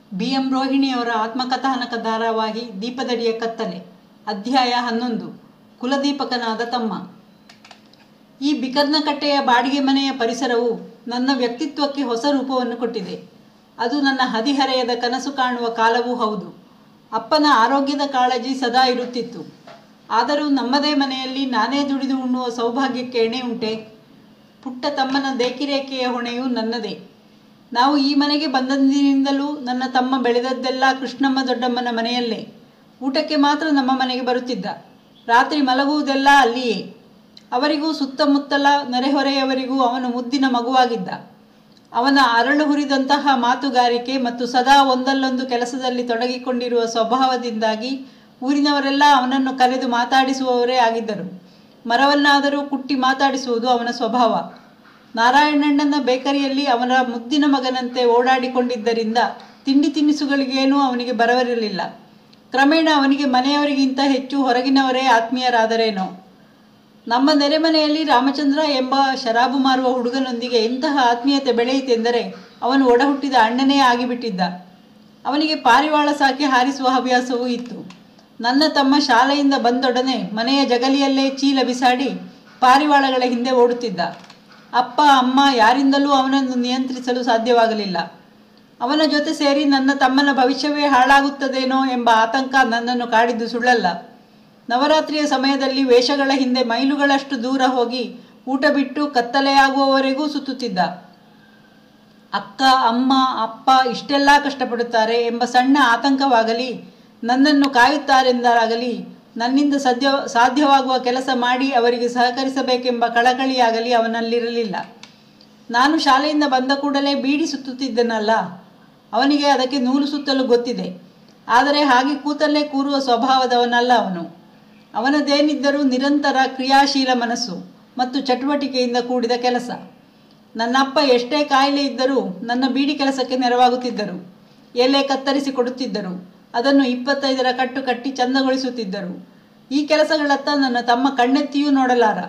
B M ರೋಹಿಣಿಯವರ ಆತ್ಮಕಥಾನಕ ಧಾರಾವಾಹಿ ದೀಪದಡಿಯ ಕತ್ತಲೆ ಅಧ್ಯಾಯ ಹನ್ನೊಂದು ಕುಲದೀಪಕನಾದ ತಮ್ಮ ಈ ಬಿಕರ್ನಕಟ್ಟೆಯ ಬಾಡಿಗೆ ಮನೆಯ ಪರಿಸರವು ನನ್ನ ವ್ಯಕ್ತಿತ್ವಕ್ಕೆ ಹೊಸ ರೂಪವನ್ನು ಕೊಟ್ಟಿದೆ ಅದು ನನ್ನ ಹದಿಹರೆಯದ ಕನಸು ಕಾಣುವ ಕಾಲವೂ ಹೌದು ಅಪ್ಪನ ಆರೋಗ್ಯದ ಕಾಳಜಿ ಸದಾ ಇರುತ್ತಿತ್ತು ಆದರೂ ನಮ್ಮದೇ ಮನೆಯಲ್ಲಿ ನಾನೇ ದುಡಿದು ಉಣ್ಣುವ ಸೌಭಾಗ್ಯಕ್ಕೆ ಎಣೆ ಉಂಟೆ ಪುಟ್ಟ ತಮ್ಮನ ದೇಕಿರೇಕೆಯ ಹೊಣೆಯು ನನ್ನದೇ ನಾವು ಈ ಮನೆಗೆ ಬಂದಂದಿನಿಂದಲೂ ನನ್ನ ತಮ್ಮ ಬೆಳೆದದ್ದೆಲ್ಲ ಕೃಷ್ಣಮ್ಮ ದೊಡ್ಡಮ್ಮನ ಮನೆಯಲ್ಲೇ ಊಟಕ್ಕೆ ಮಾತ್ರ ನಮ್ಮ ಮನೆಗೆ ಬರುತ್ತಿದ್ದ ರಾತ್ರಿ ಮಲಗುವುದೆಲ್ಲ ಅಲ್ಲಿಯೇ ಅವರಿಗೂ ಸುತ್ತಮುತ್ತಲ ನೆರೆಹೊರೆಯವರಿಗೂ ಅವನು ಮುದ್ದಿನ ಮಗುವಾಗಿದ್ದ ಅವನ ಅರಳು ಹುರಿದಂತಹ ಮಾತುಗಾರಿಕೆ ಮತ್ತು ಸದಾ ಒಂದಲ್ಲೊಂದು ಕೆಲಸದಲ್ಲಿ ತೊಡಗಿಕೊಂಡಿರುವ ಸ್ವಭಾವದಿಂದಾಗಿ ಊರಿನವರೆಲ್ಲ ಅವನನ್ನು ಕರೆದು ಮಾತಾಡಿಸುವವರೇ ಆಗಿದ್ದರು ಮರವನ್ನಾದರೂ ಕುಟ್ಟಿ ಮಾತಾಡಿಸುವುದು ಅವನ ಸ್ವಭಾವ ನಾರಾಯಣಣ್ಣನ ಬೇಕರಿಯಲ್ಲಿ ಅವನ ಮುದ್ದಿನ ಮಗನಂತೆ ಓಡಾಡಿಕೊಂಡಿದ್ದರಿಂದ ತಿಂಡಿ ತಿನಿಸುಗಳಿಗೇನೂ ಅವನಿಗೆ ಬರವಿರಲಿಲ್ಲ ಕ್ರಮೇಣ ಅವನಿಗೆ ಮನೆಯವರಿಗಿಂತ ಹೆಚ್ಚು ಹೊರಗಿನವರೇ ಆತ್ಮೀಯರಾದರೇನೋ ನಮ್ಮ ನೆರೆಮನೆಯಲ್ಲಿ ರಾಮಚಂದ್ರ ಎಂಬ ಶರಾಬು ಮಾರುವ ಹುಡುಗನೊಂದಿಗೆ ಎಂತಹ ಆತ್ಮೀಯತೆ ಬೆಳೆಯಿತೆಂದರೆ ಅವನು ಒಡಹುಟ್ಟಿದ ಅಣ್ಣನೇ ಆಗಿಬಿಟ್ಟಿದ್ದ ಅವನಿಗೆ ಪಾರಿವಾಳ ಸಾಕಿ ಹಾರಿಸುವ ಹವ್ಯಾಸವೂ ಇತ್ತು ನನ್ನ ತಮ್ಮ ಶಾಲೆಯಿಂದ ಬಂದೊಡನೆ ಮನೆಯ ಜಗಲಿಯಲ್ಲೇ ಚೀಲ ಬಿಸಾಡಿ ಪಾರಿವಾಳಗಳ ಹಿಂದೆ ಓಡುತ್ತಿದ್ದ ಅಪ್ಪ ಅಮ್ಮ ಯಾರಿಂದಲೂ ಅವನನ್ನು ನಿಯಂತ್ರಿಸಲು ಸಾಧ್ಯವಾಗಲಿಲ್ಲ ಅವನ ಜೊತೆ ಸೇರಿ ನನ್ನ ತಮ್ಮನ ಭವಿಷ್ಯವೇ ಹಾಳಾಗುತ್ತದೇನೋ ಎಂಬ ಆತಂಕ ನನ್ನನ್ನು ಕಾಡಿದ್ದು ಸುಳ್ಳಲ್ಲ ನವರಾತ್ರಿಯ ಸಮಯದಲ್ಲಿ ವೇಷಗಳ ಹಿಂದೆ ಮೈಲುಗಳಷ್ಟು ದೂರ ಹೋಗಿ ಊಟ ಬಿಟ್ಟು ಕತ್ತಲೆಯಾಗುವವರೆಗೂ ಸುತ್ತುತ್ತಿದ್ದ ಅಕ್ಕ ಅಮ್ಮ ಅಪ್ಪ ಇಷ್ಟೆಲ್ಲ ಕಷ್ಟಪಡುತ್ತಾರೆ ಎಂಬ ಸಣ್ಣ ಆತಂಕವಾಗಲಿ ನನ್ನನ್ನು ಕಾಯುತ್ತಾರೆಂದಾಗಲಿ ನನ್ನಿಂದ ಸದ್ಯ ಸಾಧ್ಯವಾಗುವ ಕೆಲಸ ಮಾಡಿ ಅವರಿಗೆ ಸಹಕರಿಸಬೇಕೆಂಬ ಕಳಕಳಿಯಾಗಲಿ ಅವನಲ್ಲಿರಲಿಲ್ಲ ನಾನು ಶಾಲೆಯಿಂದ ಬಂದ ಕೂಡಲೇ ಬೀಡಿ ಸುತ್ತುತ್ತಿದ್ದನಲ್ಲ ಅವನಿಗೆ ಅದಕ್ಕೆ ನೂಲು ಸುತ್ತಲು ಗೊತ್ತಿದೆ ಆದರೆ ಹಾಗೆ ಕೂತಲ್ಲೇ ಕೂರುವ ಸ್ವಭಾವದವನಲ್ಲ ಅವನು ಅವನದೇನಿದ್ದರೂ ನಿರಂತರ ಕ್ರಿಯಾಶೀಲ ಮನಸ್ಸು ಮತ್ತು ಚಟುವಟಿಕೆಯಿಂದ ಕೂಡಿದ ಕೆಲಸ ನನ್ನಪ್ಪ ಎಷ್ಟೇ ಕಾಯಿಲೆ ಇದ್ದರೂ ನನ್ನ ಬೀಡಿ ಕೆಲಸಕ್ಕೆ ನೆರವಾಗುತ್ತಿದ್ದರು ಎಲೆ ಕತ್ತರಿಸಿ ಕೊಡುತ್ತಿದ್ದರು ಅದನ್ನು ಇಪ್ಪತ್ತೈದರ ಕಟ್ಟು ಕಟ್ಟಿ ಚಂದಗೊಳಿಸುತ್ತಿದ್ದರು ಈ ಕೆಲಸಗಳತ್ತ ನನ್ನ ತಮ್ಮ ಕಣ್ಣೆತ್ತಿಯೂ ನೋಡಲಾರ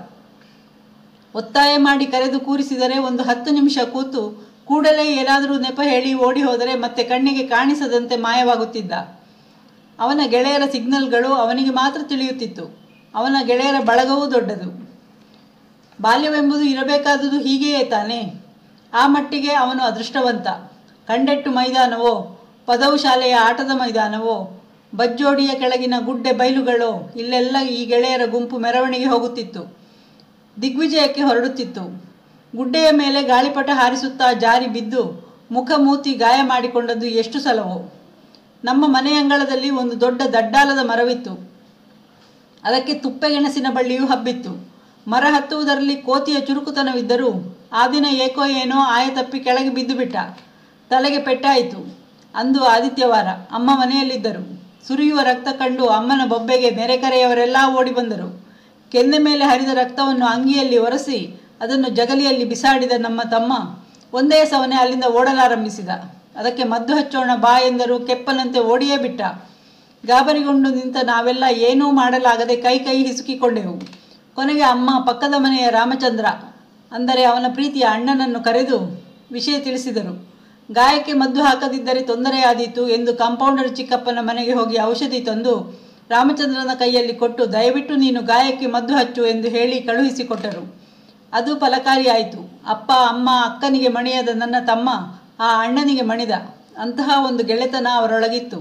ಒತ್ತಾಯ ಮಾಡಿ ಕರೆದು ಕೂರಿಸಿದರೆ ಒಂದು ಹತ್ತು ನಿಮಿಷ ಕೂತು ಕೂಡಲೇ ಏನಾದರೂ ನೆಪ ಹೇಳಿ ಓಡಿ ಹೋದರೆ ಮತ್ತೆ ಕಣ್ಣಿಗೆ ಕಾಣಿಸದಂತೆ ಮಾಯವಾಗುತ್ತಿದ್ದ ಅವನ ಗೆಳೆಯರ ಸಿಗ್ನಲ್ಗಳು ಅವನಿಗೆ ಮಾತ್ರ ತಿಳಿಯುತ್ತಿತ್ತು ಅವನ ಗೆಳೆಯರ ಬಳಗವೂ ದೊಡ್ಡದು ಬಾಲ್ಯವೆಂಬುದು ಇರಬೇಕಾದುದು ಹೀಗೆಯೇ ತಾನೇ ಆ ಮಟ್ಟಿಗೆ ಅವನು ಅದೃಷ್ಟವಂತ ಕಂಡೆಟ್ಟು ಮೈದಾನವೋ ಪದವು ಶಾಲೆಯ ಆಟದ ಮೈದಾನವೋ ಬಜ್ಜೋಡಿಯ ಕೆಳಗಿನ ಗುಡ್ಡೆ ಬಯಲುಗಳೋ ಇಲ್ಲೆಲ್ಲ ಈ ಗೆಳೆಯರ ಗುಂಪು ಮೆರವಣಿಗೆ ಹೋಗುತ್ತಿತ್ತು ದಿಗ್ವಿಜಯಕ್ಕೆ ಹೊರಡುತ್ತಿತ್ತು ಗುಡ್ಡೆಯ ಮೇಲೆ ಗಾಳಿಪಟ ಹಾರಿಸುತ್ತಾ ಜಾರಿ ಬಿದ್ದು ಮುಖ ಮೂತಿ ಗಾಯ ಮಾಡಿಕೊಂಡದ್ದು ಎಷ್ಟು ಸಲವೋ ನಮ್ಮ ಮನೆ ಅಂಗಳದಲ್ಲಿ ಒಂದು ದೊಡ್ಡ ದಡ್ಡಾಲದ ಮರವಿತ್ತು ಅದಕ್ಕೆ ತುಪ್ಪೆಗೆಣಸಿನ ಬಳ್ಳಿಯೂ ಹಬ್ಬಿತ್ತು ಮರ ಹತ್ತುವುದರಲ್ಲಿ ಕೋತಿಯ ಚುರುಕುತನವಿದ್ದರೂ ಆ ದಿನ ಏಕೋ ಏನೋ ಆಯ ತಪ್ಪಿ ಕೆಳಗೆ ಬಿದ್ದು ಬಿಟ್ಟ ತಲೆಗೆ ಪೆಟ್ಟಾಯಿತು ಅಂದು ಆದಿತ್ಯವಾರ ಅಮ್ಮ ಮನೆಯಲ್ಲಿದ್ದರು ಸುರಿಯುವ ರಕ್ತ ಕಂಡು ಅಮ್ಮನ ಬೊಬ್ಬೆಗೆ ನೆರೆಕರೆಯವರೆಲ್ಲ ಓಡಿ ಬಂದರು ಕೆನ್ನೆ ಮೇಲೆ ಹರಿದ ರಕ್ತವನ್ನು ಅಂಗಿಯಲ್ಲಿ ಒರೆಸಿ ಅದನ್ನು ಜಗಲಿಯಲ್ಲಿ ಬಿಸಾಡಿದ ನಮ್ಮ ತಮ್ಮ ಒಂದೇ ಸವನೆ ಅಲ್ಲಿಂದ ಓಡಲಾರಂಭಿಸಿದ ಅದಕ್ಕೆ ಮದ್ದು ಹಚ್ಚೋಣ ಬಾ ಎಂದರೂ ಕೆಪ್ಪನಂತೆ ಓಡಿಯೇ ಬಿಟ್ಟ ಗಾಬರಿಗೊಂಡು ನಿಂತ ನಾವೆಲ್ಲ ಏನೂ ಮಾಡಲಾಗದೆ ಕೈ ಕೈ ಹಿಸುಕಿಕೊಂಡೆವು ಕೊನೆಗೆ ಅಮ್ಮ ಪಕ್ಕದ ಮನೆಯ ರಾಮಚಂದ್ರ ಅಂದರೆ ಅವನ ಪ್ರೀತಿಯ ಅಣ್ಣನನ್ನು ಕರೆದು ವಿಷಯ ತಿಳಿಸಿದರು ಗಾಯಕ್ಕೆ ಮದ್ದು ಹಾಕದಿದ್ದರೆ ತೊಂದರೆಯಾದೀತು ಎಂದು ಕಾಂಪೌಂಡರ್ ಚಿಕ್ಕಪ್ಪನ ಮನೆಗೆ ಹೋಗಿ ಔಷಧಿ ತಂದು ರಾಮಚಂದ್ರನ ಕೈಯಲ್ಲಿ ಕೊಟ್ಟು ದಯವಿಟ್ಟು ನೀನು ಗಾಯಕ್ಕೆ ಮದ್ದು ಹಚ್ಚು ಎಂದು ಹೇಳಿ ಕಳುಹಿಸಿಕೊಟ್ಟರು ಅದು ಫಲಕಾರಿಯಾಯಿತು ಅಪ್ಪ ಅಮ್ಮ ಅಕ್ಕನಿಗೆ ಮಣಿಯದ ನನ್ನ ತಮ್ಮ ಆ ಅಣ್ಣನಿಗೆ ಮಣಿದ ಅಂತಹ ಒಂದು ಗೆಳೆತನ ಅವರೊಳಗಿತ್ತು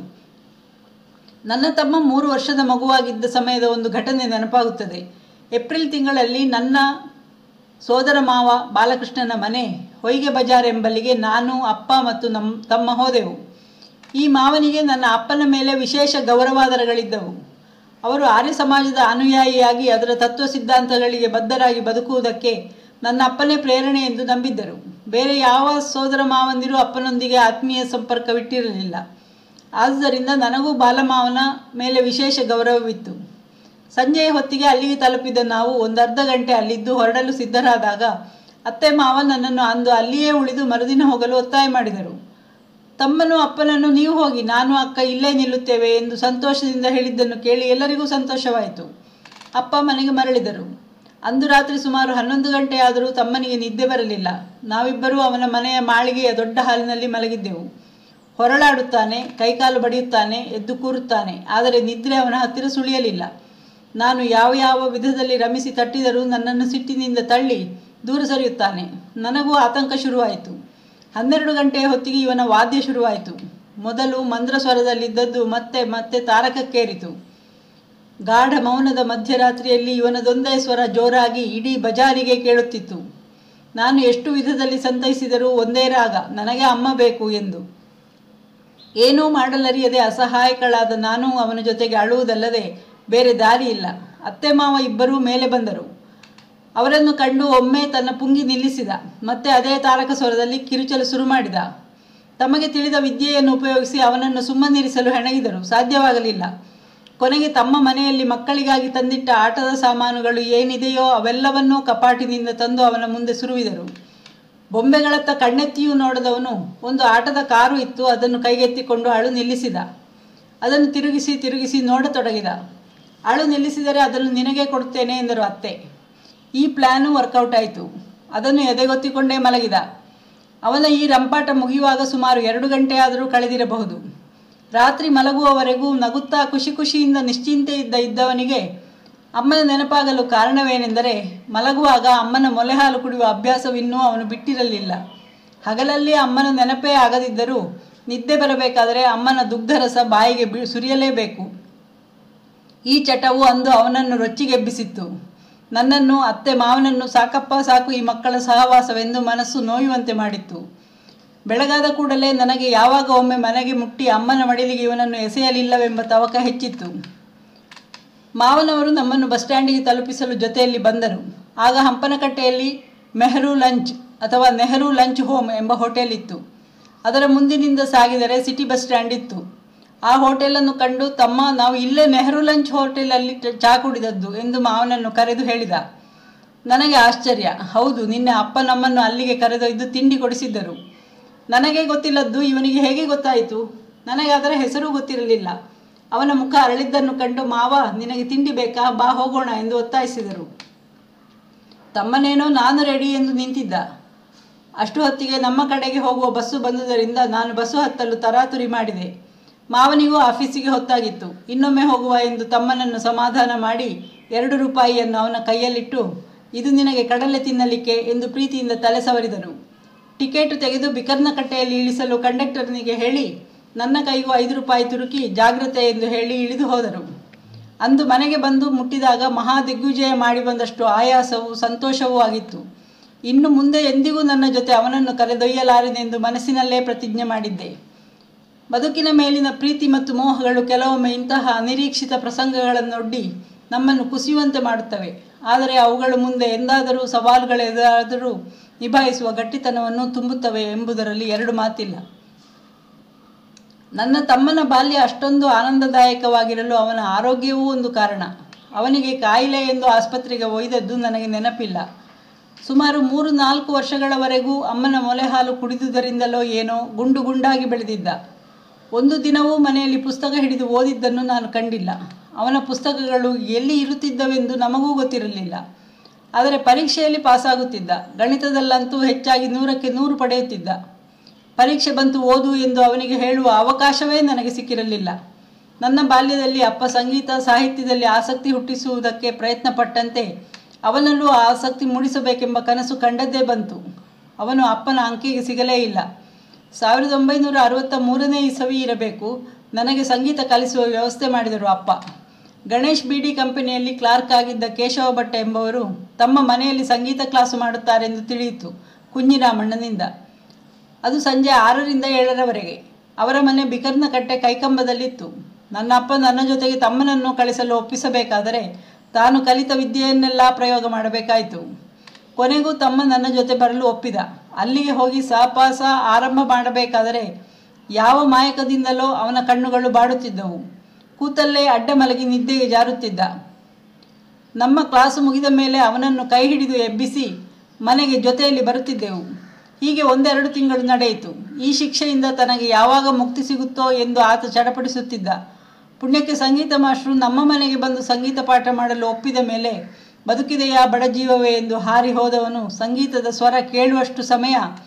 ನನ್ನ ತಮ್ಮ ಮೂರು ವರ್ಷದ ಮಗುವಾಗಿದ್ದ ಸಮಯದ ಒಂದು ಘಟನೆ ನೆನಪಾಗುತ್ತದೆ ಏಪ್ರಿಲ್ ತಿಂಗಳಲ್ಲಿ ನನ್ನ ಸೋದರ ಮಾವ ಬಾಲಕೃಷ್ಣನ ಮನೆ ಹೊಯ್ಗೆ ಬಜಾರ್ ಎಂಬಲ್ಲಿಗೆ ನಾನು ಅಪ್ಪ ಮತ್ತು ನಮ್ಮ ತಮ್ಮ ಹೋದೆವು ಈ ಮಾವನಿಗೆ ನನ್ನ ಅಪ್ಪನ ಮೇಲೆ ವಿಶೇಷ ಗೌರವಾದರಗಳಿದ್ದವು ಅವರು ಆರ್ಯ ಸಮಾಜದ ಅನುಯಾಯಿಯಾಗಿ ಅದರ ತತ್ವ ಸಿದ್ಧಾಂತಗಳಿಗೆ ಬದ್ಧರಾಗಿ ಬದುಕುವುದಕ್ಕೆ ನನ್ನ ಅಪ್ಪನೇ ಪ್ರೇರಣೆ ಎಂದು ನಂಬಿದ್ದರು ಬೇರೆ ಯಾವ ಸೋದರ ಮಾವಂದಿರೂ ಅಪ್ಪನೊಂದಿಗೆ ಆತ್ಮೀಯ ಸಂಪರ್ಕವಿಟ್ಟಿರಲಿಲ್ಲ ಆದುದರಿಂದ ನನಗೂ ಬಾಲಮಾವನ ಮೇಲೆ ವಿಶೇಷ ಗೌರವವಿತ್ತು ಸಂಜೆಯ ಹೊತ್ತಿಗೆ ಅಲ್ಲಿಗೆ ತಲುಪಿದ ನಾವು ಒಂದು ಅರ್ಧ ಗಂಟೆ ಅಲ್ಲಿದ್ದು ಹೊರಡಲು ಸಿದ್ಧರಾದಾಗ ಅತ್ತೆ ಮಾವ ನನ್ನನ್ನು ಅಂದು ಅಲ್ಲಿಯೇ ಉಳಿದು ಮರುದಿನ ಹೋಗಲು ಒತ್ತಾಯ ಮಾಡಿದರು ತಮ್ಮನು ಅಪ್ಪನನ್ನು ನೀವು ಹೋಗಿ ನಾನು ಅಕ್ಕ ಇಲ್ಲೇ ನಿಲ್ಲುತ್ತೇವೆ ಎಂದು ಸಂತೋಷದಿಂದ ಹೇಳಿದ್ದನ್ನು ಕೇಳಿ ಎಲ್ಲರಿಗೂ ಸಂತೋಷವಾಯಿತು ಅಪ್ಪ ಮನೆಗೆ ಮರಳಿದರು ಅಂದು ರಾತ್ರಿ ಸುಮಾರು ಹನ್ನೊಂದು ಗಂಟೆ ಆದರೂ ತಮ್ಮನಿಗೆ ನಿದ್ದೆ ಬರಲಿಲ್ಲ ನಾವಿಬ್ಬರೂ ಅವನ ಮನೆಯ ಮಾಳಿಗೆಯ ದೊಡ್ಡ ಹಾಲಿನಲ್ಲಿ ಮಲಗಿದ್ದೆವು ಹೊರಳಾಡುತ್ತಾನೆ ಕೈಕಾಲು ಬಡಿಯುತ್ತಾನೆ ಎದ್ದು ಕೂರುತ್ತಾನೆ ಆದರೆ ನಿದ್ರೆ ಅವನ ಹತ್ತಿರ ಸುಳಿಯಲಿಲ್ಲ ನಾನು ಯಾವ ಯಾವ ವಿಧದಲ್ಲಿ ರಮಿಸಿ ತಟ್ಟಿದರೂ ನನ್ನನ್ನು ಸಿಟ್ಟಿನಿಂದ ತಳ್ಳಿ ದೂರ ಸರಿಯುತ್ತಾನೆ ನನಗೂ ಆತಂಕ ಶುರುವಾಯಿತು ಹನ್ನೆರಡು ಗಂಟೆಯ ಹೊತ್ತಿಗೆ ಇವನ ವಾದ್ಯ ಶುರುವಾಯಿತು ಮೊದಲು ಮಂದ್ರ ಸ್ವರದಲ್ಲಿದ್ದದ್ದು ಮತ್ತೆ ಮತ್ತೆ ತಾರಕಕ್ಕೇರಿತು ಗಾಢ ಮೌನದ ಮಧ್ಯರಾತ್ರಿಯಲ್ಲಿ ಇವನದೊಂದೇ ಸ್ವರ ಜೋರಾಗಿ ಇಡೀ ಬಜಾರಿಗೆ ಕೇಳುತ್ತಿತ್ತು ನಾನು ಎಷ್ಟು ವಿಧದಲ್ಲಿ ಸಂತೈಸಿದರೂ ಒಂದೇ ರಾಗ ನನಗೆ ಅಮ್ಮ ಬೇಕು ಎಂದು ಏನೂ ಮಾಡಲರಿಯದೆ ಅಸಹಾಯಕಳಾದ ನಾನು ಅವನ ಜೊತೆಗೆ ಅಳುವುದಲ್ಲದೆ ಬೇರೆ ದಾರಿ ಇಲ್ಲ ಅತ್ತೆ ಮಾವ ಇಬ್ಬರೂ ಮೇಲೆ ಬಂದರು ಅವರನ್ನು ಕಂಡು ಒಮ್ಮೆ ತನ್ನ ಪುಂಗಿ ನಿಲ್ಲಿಸಿದ ಮತ್ತೆ ಅದೇ ತಾರಕ ಸ್ವರದಲ್ಲಿ ಕಿರುಚಲು ಶುರು ಮಾಡಿದ ತಮಗೆ ತಿಳಿದ ವಿದ್ಯೆಯನ್ನು ಉಪಯೋಗಿಸಿ ಅವನನ್ನು ಸುಮ್ಮನಿರಿಸಲು ಹೆಣಗಿದರು ಸಾಧ್ಯವಾಗಲಿಲ್ಲ ಕೊನೆಗೆ ತಮ್ಮ ಮನೆಯಲ್ಲಿ ಮಕ್ಕಳಿಗಾಗಿ ತಂದಿಟ್ಟ ಆಟದ ಸಾಮಾನುಗಳು ಏನಿದೆಯೋ ಅವೆಲ್ಲವನ್ನೂ ಕಪಾಟಿನಿಂದ ತಂದು ಅವನ ಮುಂದೆ ಸುರುವಿದರು ಬೊಂಬೆಗಳತ್ತ ಕಣ್ಣೆತ್ತಿಯೂ ನೋಡದವನು ಒಂದು ಆಟದ ಕಾರು ಇತ್ತು ಅದನ್ನು ಕೈಗೆತ್ತಿಕೊಂಡು ಅಳು ನಿಲ್ಲಿಸಿದ ಅದನ್ನು ತಿರುಗಿಸಿ ತಿರುಗಿಸಿ ನೋಡತೊಡಗಿದ ಅಳು ನಿಲ್ಲಿಸಿದರೆ ಅದನ್ನು ನಿನಗೆ ಕೊಡುತ್ತೇನೆ ಎಂದರು ಅತ್ತೆ ಈ ಪ್ಲ್ಯಾನು ವರ್ಕೌಟ್ ಆಯಿತು ಅದನ್ನು ಎದೆಗೊತ್ತಿಕೊಂಡೇ ಮಲಗಿದ ಅವನ ಈ ರಂಪಾಟ ಮುಗಿಯುವಾಗ ಸುಮಾರು ಎರಡು ಗಂಟೆ ಆದರೂ ಕಳೆದಿರಬಹುದು ರಾತ್ರಿ ಮಲಗುವವರೆಗೂ ನಗುತ್ತಾ ಖುಷಿ ಖುಷಿಯಿಂದ ನಿಶ್ಚಿಂತೆ ಇದ್ದ ಇದ್ದವನಿಗೆ ಅಮ್ಮನ ನೆನಪಾಗಲು ಕಾರಣವೇನೆಂದರೆ ಮಲಗುವಾಗ ಅಮ್ಮನ ಮೊಲೆ ಹಾಲು ಕುಡಿಯುವ ಅಭ್ಯಾಸವಿನ್ನೂ ಅವನು ಬಿಟ್ಟಿರಲಿಲ್ಲ ಹಗಲಲ್ಲಿ ಅಮ್ಮನ ನೆನಪೇ ಆಗದಿದ್ದರೂ ನಿದ್ದೆ ಬರಬೇಕಾದರೆ ಅಮ್ಮನ ದುಗ್ಧರಸ ಬಾಯಿಗೆ ಬಿ ಸುರಿಯಲೇಬೇಕು ಈ ಚಟವು ಅಂದು ಅವನನ್ನು ರೊಚ್ಚಿಗೆಬ್ಬಿಸಿತ್ತು ನನ್ನನ್ನು ಅತ್ತೆ ಮಾವನನ್ನು ಸಾಕಪ್ಪ ಸಾಕು ಈ ಮಕ್ಕಳ ಸಹವಾಸವೆಂದು ಮನಸ್ಸು ನೋಯುವಂತೆ ಮಾಡಿತ್ತು ಬೆಳಗಾದ ಕೂಡಲೇ ನನಗೆ ಯಾವಾಗ ಒಮ್ಮೆ ಮನೆಗೆ ಮುಟ್ಟಿ ಅಮ್ಮನ ಮಡಿಲಿಗೆ ಇವನನ್ನು ಎಸೆಯಲಿಲ್ಲವೆಂಬ ತವಕ ಹೆಚ್ಚಿತ್ತು ಮಾವನವರು ನಮ್ಮನ್ನು ಬಸ್ ಸ್ಟ್ಯಾಂಡಿಗೆ ತಲುಪಿಸಲು ಜೊತೆಯಲ್ಲಿ ಬಂದರು ಆಗ ಹಂಪನಕಟ್ಟೆಯಲ್ಲಿ ಮೆಹರು ಲಂಚ್ ಅಥವಾ ನೆಹರು ಲಂಚ್ ಹೋಮ್ ಎಂಬ ಹೋಟೆಲ್ ಇತ್ತು ಅದರ ಮುಂದಿನಿಂದ ಸಾಗಿದರೆ ಸಿಟಿ ಬಸ್ ಸ್ಟ್ಯಾಂಡ್ ಇತ್ತು ಆ ಹೋಟೆಲನ್ನು ಕಂಡು ತಮ್ಮ ನಾವು ಇಲ್ಲೇ ನೆಹರು ಲಂಚ್ ಹೋಟೆಲಲ್ಲಿ ಚಾ ಕುಡಿದದ್ದು ಎಂದು ಮಾವನನ್ನು ಕರೆದು ಹೇಳಿದ ನನಗೆ ಆಶ್ಚರ್ಯ ಹೌದು ನಿನ್ನೆ ಅಪ್ಪ ನಮ್ಮನ್ನು ಅಲ್ಲಿಗೆ ಕರೆದೊಯ್ದು ತಿಂಡಿ ಕೊಡಿಸಿದ್ದರು ನನಗೆ ಗೊತ್ತಿಲ್ಲದ್ದು ಇವನಿಗೆ ಹೇಗೆ ಗೊತ್ತಾಯಿತು ನನಗೆ ಅದರ ಹೆಸರೂ ಗೊತ್ತಿರಲಿಲ್ಲ ಅವನ ಮುಖ ಅರಳಿದ್ದನ್ನು ಕಂಡು ಮಾವ ನಿನಗೆ ತಿಂಡಿ ಬೇಕಾ ಬಾ ಹೋಗೋಣ ಎಂದು ಒತ್ತಾಯಿಸಿದರು ತಮ್ಮನೇನೋ ನಾನು ರೆಡಿ ಎಂದು ನಿಂತಿದ್ದ ಅಷ್ಟು ಹೊತ್ತಿಗೆ ನಮ್ಮ ಕಡೆಗೆ ಹೋಗುವ ಬಸ್ಸು ಬಂದುದರಿಂದ ನಾನು ಬಸ್ಸು ಹತ್ತಲು ತರಾತುರಿ ಮಾಡಿದೆ ಮಾವನಿಗೂ ಆಫೀಸಿಗೆ ಹೊತ್ತಾಗಿತ್ತು ಇನ್ನೊಮ್ಮೆ ಹೋಗುವ ಎಂದು ತಮ್ಮನನ್ನು ಸಮಾಧಾನ ಮಾಡಿ ಎರಡು ರೂಪಾಯಿಯನ್ನು ಅವನ ಕೈಯಲ್ಲಿಟ್ಟು ಇದು ನಿನಗೆ ಕಡಲೆ ತಿನ್ನಲಿಕ್ಕೆ ಎಂದು ಪ್ರೀತಿಯಿಂದ ತಲೆ ಸವರಿದರು ಟಿಕೆಟು ತೆಗೆದು ಬಿಕರ್ನ ಕಟ್ಟೆಯಲ್ಲಿ ಇಳಿಸಲು ಕಂಡಕ್ಟರ್ನಿಗೆ ಹೇಳಿ ನನ್ನ ಕೈಗೂ ಐದು ರೂಪಾಯಿ ತುರುಕಿ ಜಾಗ್ರತೆ ಎಂದು ಹೇಳಿ ಇಳಿದು ಹೋದರು ಅಂದು ಮನೆಗೆ ಬಂದು ಮುಟ್ಟಿದಾಗ ಮಹಾ ದಿಗ್ವಿಜಯ ಮಾಡಿ ಬಂದಷ್ಟು ಆಯಾಸವೂ ಸಂತೋಷವೂ ಆಗಿತ್ತು ಇನ್ನು ಮುಂದೆ ಎಂದಿಗೂ ನನ್ನ ಜೊತೆ ಅವನನ್ನು ಕರೆದೊಯ್ಯಲಾರೆನೆಂದು ಮನಸ್ಸಿನಲ್ಲೇ ಪ್ರತಿಜ್ಞೆ ಮಾಡಿದ್ದೆ ಬದುಕಿನ ಮೇಲಿನ ಪ್ರೀತಿ ಮತ್ತು ಮೋಹಗಳು ಕೆಲವೊಮ್ಮೆ ಇಂತಹ ಅನಿರೀಕ್ಷಿತ ಪ್ರಸಂಗಗಳನ್ನೊಡ್ಡಿ ನಮ್ಮನ್ನು ಕುಸಿಯುವಂತೆ ಮಾಡುತ್ತವೆ ಆದರೆ ಅವುಗಳು ಮುಂದೆ ಎಂದಾದರೂ ಸವಾಲುಗಳೆದುರಾದರೂ ನಿಭಾಯಿಸುವ ಗಟ್ಟಿತನವನ್ನು ತುಂಬುತ್ತವೆ ಎಂಬುದರಲ್ಲಿ ಎರಡು ಮಾತಿಲ್ಲ ನನ್ನ ತಮ್ಮನ ಬಾಲ್ಯ ಅಷ್ಟೊಂದು ಆನಂದದಾಯಕವಾಗಿರಲು ಅವನ ಆರೋಗ್ಯವೂ ಒಂದು ಕಾರಣ ಅವನಿಗೆ ಕಾಯಿಲೆ ಎಂದು ಆಸ್ಪತ್ರೆಗೆ ಒಯ್ದದ್ದು ನನಗೆ ನೆನಪಿಲ್ಲ ಸುಮಾರು ಮೂರು ನಾಲ್ಕು ವರ್ಷಗಳವರೆಗೂ ಅಮ್ಮನ ಮೊಲೆ ಹಾಲು ಕುಡಿದುದರಿಂದಲೋ ಏನೋ ಗುಂಡು ಗುಂಡಾಗಿ ಬೆಳೆದಿದ್ದ ಒಂದು ದಿನವೂ ಮನೆಯಲ್ಲಿ ಪುಸ್ತಕ ಹಿಡಿದು ಓದಿದ್ದನ್ನು ನಾನು ಕಂಡಿಲ್ಲ ಅವನ ಪುಸ್ತಕಗಳು ಎಲ್ಲಿ ಇರುತ್ತಿದ್ದವೆಂದು ನಮಗೂ ಗೊತ್ತಿರಲಿಲ್ಲ ಆದರೆ ಪರೀಕ್ಷೆಯಲ್ಲಿ ಪಾಸಾಗುತ್ತಿದ್ದ ಗಣಿತದಲ್ಲಂತೂ ಹೆಚ್ಚಾಗಿ ನೂರಕ್ಕೆ ನೂರು ಪಡೆಯುತ್ತಿದ್ದ ಪರೀಕ್ಷೆ ಬಂತು ಓದು ಎಂದು ಅವನಿಗೆ ಹೇಳುವ ಅವಕಾಶವೇ ನನಗೆ ಸಿಕ್ಕಿರಲಿಲ್ಲ ನನ್ನ ಬಾಲ್ಯದಲ್ಲಿ ಅಪ್ಪ ಸಂಗೀತ ಸಾಹಿತ್ಯದಲ್ಲಿ ಆಸಕ್ತಿ ಹುಟ್ಟಿಸುವುದಕ್ಕೆ ಪ್ರಯತ್ನ ಪಟ್ಟಂತೆ ಅವನಲ್ಲೂ ಆ ಆಸಕ್ತಿ ಮೂಡಿಸಬೇಕೆಂಬ ಕನಸು ಕಂಡದ್ದೇ ಬಂತು ಅವನು ಅಪ್ಪನ ಅಂಕೆಗೆ ಸಿಗಲೇ ಇಲ್ಲ ಸಾವಿರದ ಒಂಬೈನೂರ ಅರವತ್ತ ಮೂರನೇ ಇಸವಿ ಇರಬೇಕು ನನಗೆ ಸಂಗೀತ ಕಲಿಸುವ ವ್ಯವಸ್ಥೆ ಮಾಡಿದರು ಅಪ್ಪ ಗಣೇಶ್ ಬಿಡಿ ಕಂಪನಿಯಲ್ಲಿ ಕ್ಲಾರ್ಕ್ ಆಗಿದ್ದ ಕೇಶವ ಭಟ್ ಎಂಬವರು ತಮ್ಮ ಮನೆಯಲ್ಲಿ ಸಂಗೀತ ಕ್ಲಾಸು ಮಾಡುತ್ತಾರೆಂದು ತಿಳಿಯಿತು ಕುഞ്ഞിರಾಮಣ್ಣನಿಂದ ಅದು ಸಂಜೆ ಆರರಿಂದ ಏಳರವರೆಗೆ ಅವರ ಮನೆ ಬಿಕರ್ನ ಕಟ್ಟೆ ಕೈಕಂಬದಲ್ಲಿತ್ತು ನನ್ನ ಅಪ್ಪ ನನ್ನ ಜೊತೆಗೆ ತಮ್ಮನನ್ನು ಕಳಿಸಲು ಒಪ್ಪಿಸಬೇಕಾದರೆ ತಾನು ಕಲಿತ ವಿದ್ಯೆಯನ್ನೆಲ್ಲ ಪ್ರಯೋಗ ಮಾಡಬೇಕಾಯಿತು ಕೊನೆಗೂ ತಮ್ಮ ನನ್ನ ಜೊತೆ ಬರಲು ಒಪ್ಪಿದ ಅಲ್ಲಿಗೆ ಹೋಗಿ ಸಹಪಾಸ ಆರಂಭ ಮಾಡಬೇಕಾದರೆ ಯಾವ ಮಾಯಕದಿಂದಲೋ ಅವನ ಕಣ್ಣುಗಳು ಬಾಡುತ್ತಿದ್ದವು ಕೂತಲ್ಲೇ ಅಡ್ಡ ಮಲಗಿ ನಿದ್ದೆಗೆ ಜಾರುತ್ತಿದ್ದ ನಮ್ಮ ಕ್ಲಾಸು ಮುಗಿದ ಮೇಲೆ ಅವನನ್ನು ಕೈ ಹಿಡಿದು ಎಬ್ಬಿಸಿ ಮನೆಗೆ ಜೊತೆಯಲ್ಲಿ ಬರುತ್ತಿದ್ದೆವು ಹೀಗೆ ಒಂದೆರಡು ತಿಂಗಳು ನಡೆಯಿತು ಈ ಶಿಕ್ಷೆಯಿಂದ ತನಗೆ ಯಾವಾಗ ಮುಕ್ತಿ ಸಿಗುತ್ತೋ ಎಂದು ಆತ ಚಡಪಡಿಸುತ್ತಿದ್ದ ಪುಣ್ಯಕ್ಕೆ ಸಂಗೀತ ಮಾಸ್ಟ್ರು ನಮ್ಮ ಮನೆಗೆ ಬಂದು ಸಂಗೀತ ಪಾಠ ಮಾಡಲು ಒಪ್ಪಿದ ಮೇಲೆ ಬದುಕಿದೆಯಾ ಬಡ ಜೀವವೇ ಎಂದು ಹಾರಿ ಹೋದವನು ಸಂಗೀತದ ಸ್ವರ ಕೇಳುವಷ್ಟು ಸಮಯ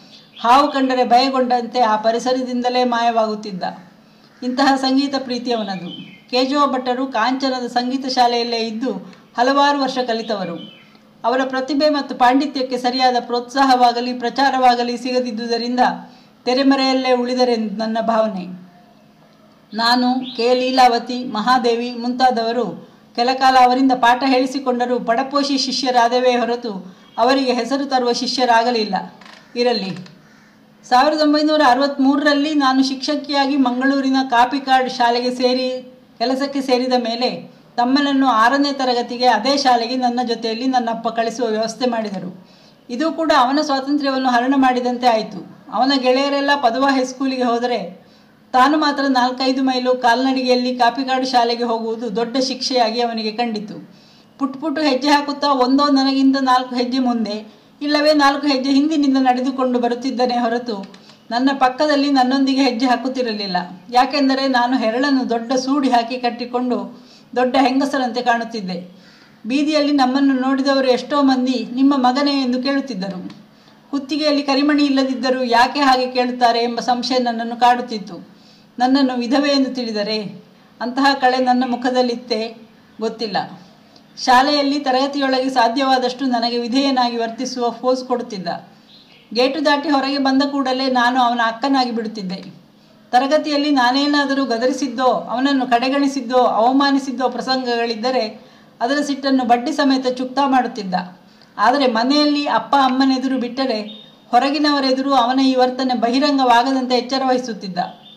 ಹಾವು ಕಂಡರೆ ಭಯಗೊಂಡಂತೆ ಆ ಪರಿಸರದಿಂದಲೇ ಮಾಯವಾಗುತ್ತಿದ್ದ ಇಂತಹ ಸಂಗೀತ ಪ್ರೀತಿಯವನದು ಕೇಜವ ಭಟ್ಟರು ಕಾಂಚನದ ಸಂಗೀತ ಶಾಲೆಯಲ್ಲೇ ಇದ್ದು ಹಲವಾರು ವರ್ಷ ಕಲಿತವರು ಅವರ ಪ್ರತಿಭೆ ಮತ್ತು ಪಾಂಡಿತ್ಯಕ್ಕೆ ಸರಿಯಾದ ಪ್ರೋತ್ಸಾಹವಾಗಲಿ ಪ್ರಚಾರವಾಗಲಿ ಸಿಗದಿದ್ದುದರಿಂದ ತೆರೆಮರೆಯಲ್ಲೇ ಉಳಿದರೆಂದು ನನ್ನ ಭಾವನೆ ನಾನು ಕೆ ಲೀಲಾವತಿ ಮಹಾದೇವಿ ಮುಂತಾದವರು ಕೆಲಕಾಲ ಅವರಿಂದ ಪಾಠ ಹೇಳಿಸಿಕೊಂಡರೂ ಪಡಪೋಷಿ ಶಿಷ್ಯರಾದವೇ ಹೊರತು ಅವರಿಗೆ ಹೆಸರು ತರುವ ಶಿಷ್ಯರಾಗಲಿಲ್ಲ ಇರಲಿ ಸಾವಿರದ ಒಂಬೈನೂರ ಅರವತ್ತ್ಮೂರರಲ್ಲಿ ನಾನು ಶಿಕ್ಷಕಿಯಾಗಿ ಮಂಗಳೂರಿನ ಕಾಪಿಕಾಡ್ ಶಾಲೆಗೆ ಸೇರಿ ಕೆಲಸಕ್ಕೆ ಸೇರಿದ ಮೇಲೆ ತಮ್ಮನನ್ನು ಆರನೇ ತರಗತಿಗೆ ಅದೇ ಶಾಲೆಗೆ ನನ್ನ ಜೊತೆಯಲ್ಲಿ ನನ್ನಪ್ಪ ಕಳಿಸುವ ವ್ಯವಸ್ಥೆ ಮಾಡಿದರು ಇದು ಕೂಡ ಅವನ ಸ್ವಾತಂತ್ರ್ಯವನ್ನು ಹರಣ ಮಾಡಿದಂತೆ ಆಯಿತು ಅವನ ಗೆಳೆಯರೆಲ್ಲ ಪದವ ಹೈಸ್ಕೂಲಿಗೆ ಹೋದರೆ ತಾನು ಮಾತ್ರ ನಾಲ್ಕೈದು ಮೈಲು ಕಾಲ್ನಡಿಗೆಯಲ್ಲಿ ಕಾಪಿಕಾಡು ಶಾಲೆಗೆ ಹೋಗುವುದು ದೊಡ್ಡ ಶಿಕ್ಷೆಯಾಗಿ ಅವನಿಗೆ ಕಂಡಿತು ಪುಟ್ ಪುಟ್ಟು ಹೆಜ್ಜೆ ಹಾಕುತ್ತಾ ಒಂದೋ ನನಗಿಂತ ನಾಲ್ಕು ಹೆಜ್ಜೆ ಮುಂದೆ ಇಲ್ಲವೇ ನಾಲ್ಕು ಹೆಜ್ಜೆ ಹಿಂದಿನಿಂದ ನಡೆದುಕೊಂಡು ಬರುತ್ತಿದ್ದನೇ ಹೊರತು ನನ್ನ ಪಕ್ಕದಲ್ಲಿ ನನ್ನೊಂದಿಗೆ ಹೆಜ್ಜೆ ಹಾಕುತ್ತಿರಲಿಲ್ಲ ಯಾಕೆಂದರೆ ನಾನು ಹೆರಳನ್ನು ದೊಡ್ಡ ಸೂಡಿ ಹಾಕಿ ಕಟ್ಟಿಕೊಂಡು ದೊಡ್ಡ ಹೆಂಗಸರಂತೆ ಕಾಣುತ್ತಿದ್ದೆ ಬೀದಿಯಲ್ಲಿ ನಮ್ಮನ್ನು ನೋಡಿದವರು ಎಷ್ಟೋ ಮಂದಿ ನಿಮ್ಮ ಮಗನೇ ಎಂದು ಕೇಳುತ್ತಿದ್ದರು ಕುತ್ತಿಗೆಯಲ್ಲಿ ಕರಿಮಣಿ ಇಲ್ಲದಿದ್ದರೂ ಯಾಕೆ ಹಾಗೆ ಕೇಳುತ್ತಾರೆ ಎಂಬ ಸಂಶಯ ನನ್ನನ್ನು ಕಾಡುತ್ತಿತ್ತು ನನ್ನನ್ನು ವಿಧವೆ ಎಂದು ತಿಳಿದರೆ ಅಂತಹ ಕಳೆ ನನ್ನ ಮುಖದಲ್ಲಿತ್ತೇ ಗೊತ್ತಿಲ್ಲ ಶಾಲೆಯಲ್ಲಿ ತರಗತಿಯೊಳಗೆ ಸಾಧ್ಯವಾದಷ್ಟು ನನಗೆ ವಿಧೇಯನಾಗಿ ವರ್ತಿಸುವ ಫೋಸ್ ಕೊಡುತ್ತಿದ್ದ ಗೇಟು ದಾಟಿ ಹೊರಗೆ ಬಂದ ಕೂಡಲೇ ನಾನು ಅವನ ಅಕ್ಕನಾಗಿ ಬಿಡುತ್ತಿದ್ದೆ ತರಗತಿಯಲ್ಲಿ ನಾನೇನಾದರೂ ಗದರಿಸಿದ್ದೋ ಅವನನ್ನು ಕಡೆಗಣಿಸಿದ್ದೋ ಅವಮಾನಿಸಿದ್ದೋ ಪ್ರಸಂಗಗಳಿದ್ದರೆ ಅದರ ಸಿಟ್ಟನ್ನು ಬಡ್ಡಿ ಸಮೇತ ಚುಕ್ತಾ ಮಾಡುತ್ತಿದ್ದ ಆದರೆ ಮನೆಯಲ್ಲಿ ಅಪ್ಪ ಅಮ್ಮನೆದುರು ಬಿಟ್ಟರೆ ಹೊರಗಿನವರೆದುರು ಅವನ ಈ ವರ್ತನೆ ಬಹಿರಂಗವಾಗದಂತೆ ಎಚ್ಚರ ವಹಿಸುತ್ತಿದ್ದ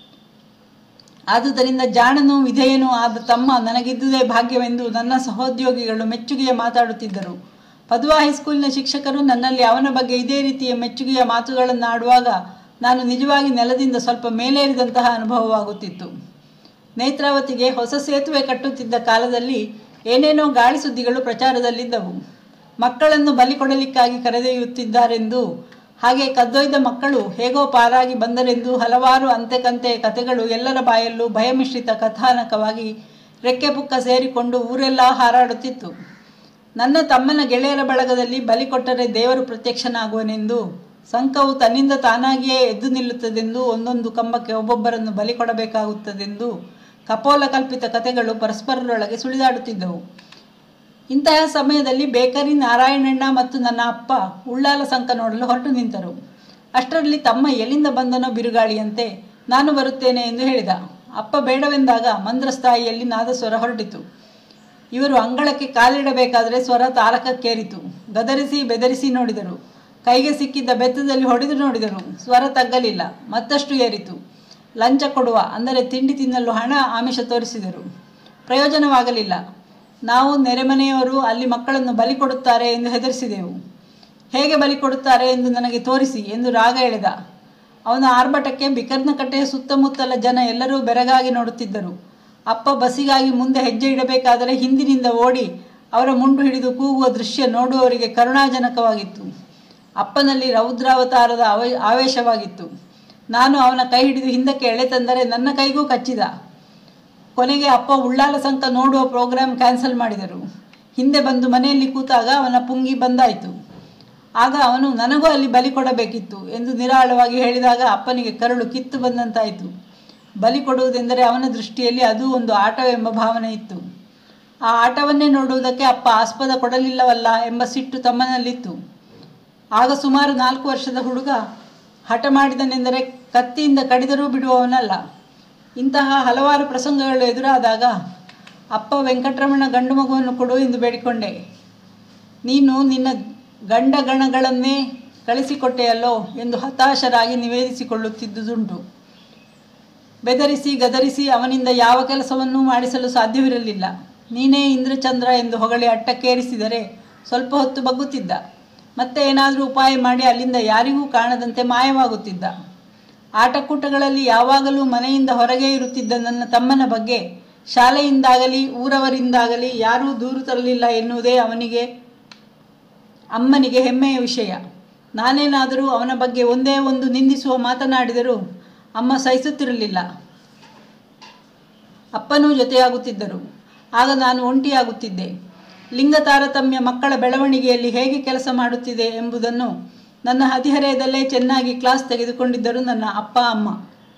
ಆದುದರಿಂದ ಜಾಣನೂ ವಿಧೇಯನೂ ಆದ ತಮ್ಮ ನನಗಿದ್ದುದೇ ಭಾಗ್ಯವೆಂದು ನನ್ನ ಸಹೋದ್ಯೋಗಿಗಳು ಮೆಚ್ಚುಗೆಯ ಮಾತಾಡುತ್ತಿದ್ದರು ಪದುವಾ ಹೈಸ್ಕೂಲಿನ ಶಿಕ್ಷಕರು ನನ್ನಲ್ಲಿ ಅವನ ಬಗ್ಗೆ ಇದೇ ರೀತಿಯ ಮೆಚ್ಚುಗೆಯ ಮಾತುಗಳನ್ನು ಆಡುವಾಗ ನಾನು ನಿಜವಾಗಿ ನೆಲದಿಂದ ಸ್ವಲ್ಪ ಮೇಲೇರಿದಂತಹ ಅನುಭವವಾಗುತ್ತಿತ್ತು ನೇತ್ರಾವತಿಗೆ ಹೊಸ ಸೇತುವೆ ಕಟ್ಟುತ್ತಿದ್ದ ಕಾಲದಲ್ಲಿ ಏನೇನೋ ಗಾಳಿ ಸುದ್ದಿಗಳು ಪ್ರಚಾರದಲ್ಲಿದ್ದವು ಮಕ್ಕಳನ್ನು ಬಲಿ ಕೊಡಲಿಕ್ಕಾಗಿ ಕರೆದೊಯ್ಯುತ್ತಿದ್ದಾರೆಂದು ಹಾಗೆ ಕದ್ದೊಯ್ದ ಮಕ್ಕಳು ಹೇಗೋ ಪಾರಾಗಿ ಬಂದರೆಂದು ಹಲವಾರು ಅಂತೆಕಂತೆ ಕಥೆಗಳು ಎಲ್ಲರ ಬಾಯಲ್ಲೂ ಭಯಮಿಶ್ರಿತ ಕಥಾನಕವಾಗಿ ರೆಕ್ಕೆ ಪುಕ್ಕ ಸೇರಿಕೊಂಡು ಊರೆಲ್ಲ ಹಾರಾಡುತ್ತಿತ್ತು ನನ್ನ ತಮ್ಮನ ಗೆಳೆಯರ ಬಳಗದಲ್ಲಿ ಬಲಿ ಕೊಟ್ಟರೆ ದೇವರು ಪ್ರತ್ಯಕ್ಷನಾಗುವನೆಂದು ಸಂಕವು ತನ್ನಿಂದ ತಾನಾಗಿಯೇ ಎದ್ದು ನಿಲ್ಲುತ್ತದೆಂದು ಒಂದೊಂದು ಕಂಬಕ್ಕೆ ಒಬ್ಬೊಬ್ಬರನ್ನು ಬಲಿ ಕೊಡಬೇಕಾಗುತ್ತದೆಂದು ಕಪೋಲ ಕಲ್ಪಿತ ಕಥೆಗಳು ಪರಸ್ಪರರೊಳಗೆ ಸುಳಿದಾಡುತ್ತಿದ್ದವು ಇಂತಹ ಸಮಯದಲ್ಲಿ ಬೇಕರಿ ನಾರಾಯಣಣ್ಣ ಮತ್ತು ನನ್ನ ಅಪ್ಪ ಉಳ್ಳಾಲ ಸಂಕ ನೋಡಲು ಹೊರಟು ನಿಂತರು ಅಷ್ಟರಲ್ಲಿ ತಮ್ಮ ಎಲ್ಲಿಂದ ಬಂದನೋ ಬಿರುಗಾಳಿಯಂತೆ ನಾನು ಬರುತ್ತೇನೆ ಎಂದು ಹೇಳಿದ ಅಪ್ಪ ಬೇಡವೆಂದಾಗ ಮಂದ್ರಸ್ಥಾಯಿಯಲ್ಲಿ ನಾದಸ್ವರ ಹೊರಟಿತು ಇವರು ಅಂಗಳಕ್ಕೆ ಕಾಲಿಡಬೇಕಾದರೆ ಸ್ವರ ತಾರಕಕ್ಕೇರಿತು ಗದರಿಸಿ ಬೆದರಿಸಿ ನೋಡಿದರು ಕೈಗೆ ಸಿಕ್ಕಿದ್ದ ಬೆತ್ತದಲ್ಲಿ ಹೊಡೆದು ನೋಡಿದರು ಸ್ವರ ತಗ್ಗಲಿಲ್ಲ ಮತ್ತಷ್ಟು ಏರಿತು ಲಂಚ ಕೊಡುವ ಅಂದರೆ ತಿಂಡಿ ತಿನ್ನಲು ಹಣ ಆಮಿಷ ತೋರಿಸಿದರು ಪ್ರಯೋಜನವಾಗಲಿಲ್ಲ ನಾವು ನೆರೆಮನೆಯವರು ಅಲ್ಲಿ ಮಕ್ಕಳನ್ನು ಬಲಿ ಕೊಡುತ್ತಾರೆ ಎಂದು ಹೆದರಿಸಿದೆವು ಹೇಗೆ ಬಲಿ ಕೊಡುತ್ತಾರೆ ಎಂದು ನನಗೆ ತೋರಿಸಿ ಎಂದು ರಾಗ ಎಳೆದ ಅವನ ಆರ್ಭಟಕ್ಕೆ ಬಿಕರ್ನಕಟ್ಟೆಯ ಸುತ್ತಮುತ್ತಲ ಜನ ಎಲ್ಲರೂ ಬೆರಗಾಗಿ ನೋಡುತ್ತಿದ್ದರು ಅಪ್ಪ ಬಸ್ಸಿಗಾಗಿ ಮುಂದೆ ಹೆಜ್ಜೆ ಇಡಬೇಕಾದರೆ ಹಿಂದಿನಿಂದ ಓಡಿ ಅವರ ಮುಂಡು ಹಿಡಿದು ಕೂಗುವ ದೃಶ್ಯ ನೋಡುವವರಿಗೆ ಕರುಣಾಜನಕವಾಗಿತ್ತು ಅಪ್ಪನಲ್ಲಿ ರೌದ್ರಾವತಾರದ ಅವ ಆವೇಶವಾಗಿತ್ತು ನಾನು ಅವನ ಕೈ ಹಿಡಿದು ಹಿಂದಕ್ಕೆ ಎಳೆ ತಂದರೆ ನನ್ನ ಕೈಗೂ ಕಚ್ಚಿದ ಕೊನೆಗೆ ಅಪ್ಪ ಉಳ್ಳಾಲ ಸಂಕ ನೋಡುವ ಪ್ರೋಗ್ರಾಂ ಕ್ಯಾನ್ಸಲ್ ಮಾಡಿದರು ಹಿಂದೆ ಬಂದು ಮನೆಯಲ್ಲಿ ಕೂತಾಗ ಅವನ ಪುಂಗಿ ಬಂದಾಯಿತು ಆಗ ಅವನು ನನಗೂ ಅಲ್ಲಿ ಬಲಿ ಕೊಡಬೇಕಿತ್ತು ಎಂದು ನಿರಾಳವಾಗಿ ಹೇಳಿದಾಗ ಅಪ್ಪನಿಗೆ ಕರಳು ಕಿತ್ತು ಬಂದಂತಾಯಿತು ಬಲಿ ಕೊಡುವುದೆಂದರೆ ಅವನ ದೃಷ್ಟಿಯಲ್ಲಿ ಅದು ಒಂದು ಆಟವೆಂಬ ಭಾವನೆ ಇತ್ತು ಆ ಆಟವನ್ನೇ ನೋಡುವುದಕ್ಕೆ ಅಪ್ಪ ಆಸ್ಪದ ಕೊಡಲಿಲ್ಲವಲ್ಲ ಎಂಬ ಸಿಟ್ಟು ತಮ್ಮನಲ್ಲಿತ್ತು ಆಗ ಸುಮಾರು ನಾಲ್ಕು ವರ್ಷದ ಹುಡುಗ ಹಠ ಮಾಡಿದನೆಂದರೆ ಕತ್ತಿಯಿಂದ ಕಡಿದರೂ ಬಿಡುವವನಲ್ಲ ಇಂತಹ ಹಲವಾರು ಪ್ರಸಂಗಗಳು ಎದುರಾದಾಗ ಅಪ್ಪ ವೆಂಕಟರಮಣ ಗಂಡು ಮಗುವನ್ನು ಕೊಡು ಎಂದು ಬೇಡಿಕೊಂಡೆ ನೀನು ನಿನ್ನ ಗಂಡ ಗಣಗಳನ್ನೇ ಕಳಿಸಿಕೊಟ್ಟೆಯಲ್ಲೋ ಎಂದು ಹತಾಶರಾಗಿ ನಿವೇದಿಸಿಕೊಳ್ಳುತ್ತಿದ್ದುದುಂಟು ಬೆದರಿಸಿ ಗದರಿಸಿ ಅವನಿಂದ ಯಾವ ಕೆಲಸವನ್ನೂ ಮಾಡಿಸಲು ಸಾಧ್ಯವಿರಲಿಲ್ಲ ನೀನೇ ಇಂದ್ರಚಂದ್ರ ಎಂದು ಹೊಗಳಿ ಅಟ್ಟಕ್ಕೇರಿಸಿದರೆ ಸ್ವಲ್ಪ ಹೊತ್ತು ಬಗ್ಗುತ್ತಿದ್ದ ಮತ್ತೆ ಏನಾದರೂ ಉಪಾಯ ಮಾಡಿ ಅಲ್ಲಿಂದ ಯಾರಿಗೂ ಕಾಣದಂತೆ ಮಾಯವಾಗುತ್ತಿದ್ದ ಆಟಕೂಟಗಳಲ್ಲಿ ಯಾವಾಗಲೂ ಮನೆಯಿಂದ ಹೊರಗೆ ಇರುತ್ತಿದ್ದ ನನ್ನ ತಮ್ಮನ ಬಗ್ಗೆ ಶಾಲೆಯಿಂದಾಗಲಿ ಊರವರಿಂದಾಗಲಿ ಯಾರೂ ದೂರು ತರಲಿಲ್ಲ ಎನ್ನುವುದೇ ಅವನಿಗೆ ಅಮ್ಮನಿಗೆ ಹೆಮ್ಮೆಯ ವಿಷಯ ನಾನೇನಾದರೂ ಅವನ ಬಗ್ಗೆ ಒಂದೇ ಒಂದು ನಿಂದಿಸುವ ಮಾತನಾಡಿದರೂ ಅಮ್ಮ ಸಹಿಸುತ್ತಿರಲಿಲ್ಲ ಅಪ್ಪನೂ ಜೊತೆಯಾಗುತ್ತಿದ್ದರು ಆಗ ನಾನು ಒಂಟಿಯಾಗುತ್ತಿದ್ದೆ ಲಿಂಗ ತಾರತಮ್ಯ ಮಕ್ಕಳ ಬೆಳವಣಿಗೆಯಲ್ಲಿ ಹೇಗೆ ಕೆಲಸ ಮಾಡುತ್ತಿದೆ ಎಂಬುದನ್ನು ನನ್ನ ಹದಿಹರೆಯದಲ್ಲೇ ಚೆನ್ನಾಗಿ ಕ್ಲಾಸ್ ತೆಗೆದುಕೊಂಡಿದ್ದರು ನನ್ನ ಅಪ್ಪ ಅಮ್ಮ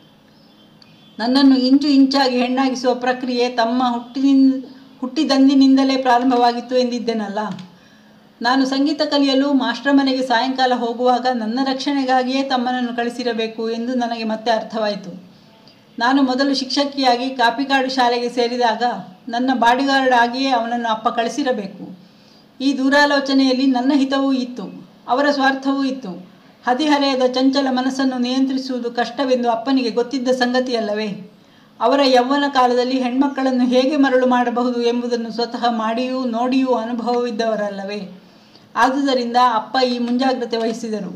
ನನ್ನನ್ನು ಇಂಚು ಇಂಚಾಗಿ ಹೆಣ್ಣಾಗಿಸುವ ಪ್ರಕ್ರಿಯೆ ತಮ್ಮ ಹುಟ್ಟಿನಿನ್ ಹುಟ್ಟಿದಂದಿನಿಂದಲೇ ಪ್ರಾರಂಭವಾಗಿತ್ತು ಎಂದಿದ್ದೇನಲ್ಲ ನಾನು ಸಂಗೀತ ಕಲಿಯಲು ಮಾಸ್ಟರ್ ಮನೆಗೆ ಸಾಯಂಕಾಲ ಹೋಗುವಾಗ ನನ್ನ ರಕ್ಷಣೆಗಾಗಿಯೇ ತಮ್ಮನನ್ನು ಕಳಿಸಿರಬೇಕು ಎಂದು ನನಗೆ ಮತ್ತೆ ಅರ್ಥವಾಯಿತು ನಾನು ಮೊದಲು ಶಿಕ್ಷಕಿಯಾಗಿ ಕಾಪಿಕಾಡು ಶಾಲೆಗೆ ಸೇರಿದಾಗ ನನ್ನ ಬಾಡಿಗಾರ್ಡ್ ಆಗಿಯೇ ಅವನನ್ನು ಅಪ್ಪ ಕಳಿಸಿರಬೇಕು ಈ ದೂರಾಲೋಚನೆಯಲ್ಲಿ ನನ್ನ ಹಿತವೂ ಇತ್ತು ಅವರ ಸ್ವಾರ್ಥವೂ ಇತ್ತು ಹದಿಹರೆಯದ ಚಂಚಲ ಮನಸ್ಸನ್ನು ನಿಯಂತ್ರಿಸುವುದು ಕಷ್ಟವೆಂದು ಅಪ್ಪನಿಗೆ ಗೊತ್ತಿದ್ದ ಸಂಗತಿಯಲ್ಲವೇ ಅವರ ಯೌವನ ಕಾಲದಲ್ಲಿ ಹೆಣ್ಮಕ್ಕಳನ್ನು ಹೇಗೆ ಮರಳು ಮಾಡಬಹುದು ಎಂಬುದನ್ನು ಸ್ವತಃ ಮಾಡಿಯೂ ನೋಡಿಯೂ ಅನುಭವವಿದ್ದವರಲ್ಲವೇ ಆದುದರಿಂದ ಅಪ್ಪ ಈ ಮುಂಜಾಗ್ರತೆ ವಹಿಸಿದರು